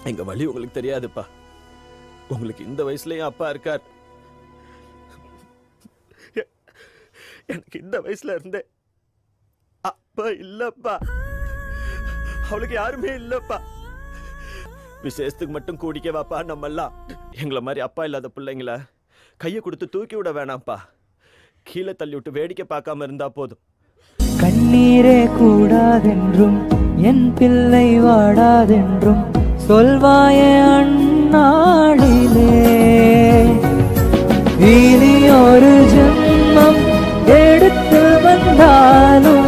எங்க வழி உங்களுக்கு தெரியாதுப்பா உங்களுக்கு இந்த வயசுலயும் அப்பா இருக்கார் எ- எனக்கு இந்த வயசுல இருந்தே அப்பா இல்லப்பா அவளுக்கு யாருமே இல்லப்பா விசேஷத்துக்கு மட்டும் கூடிக்க வாப்பா நம்ம எல்லாம் எங்களை மாதிரி அப்பா இல்லாத பிள்ளைங்கள கையை கொடுத்து தூக்கி விட வேணாம்ப்பா கீழே தள்ளி விட்டு வேடிக்கை பார்க்காம இருந்தா போதும் கண்ணீரே கூடாதென்றும் என் பிள்ளை வாடாதென்றும் சொல்வாய அந்நாளிலே இனி ஒரு ஜென்மம் எடுத்து வந்தாலும்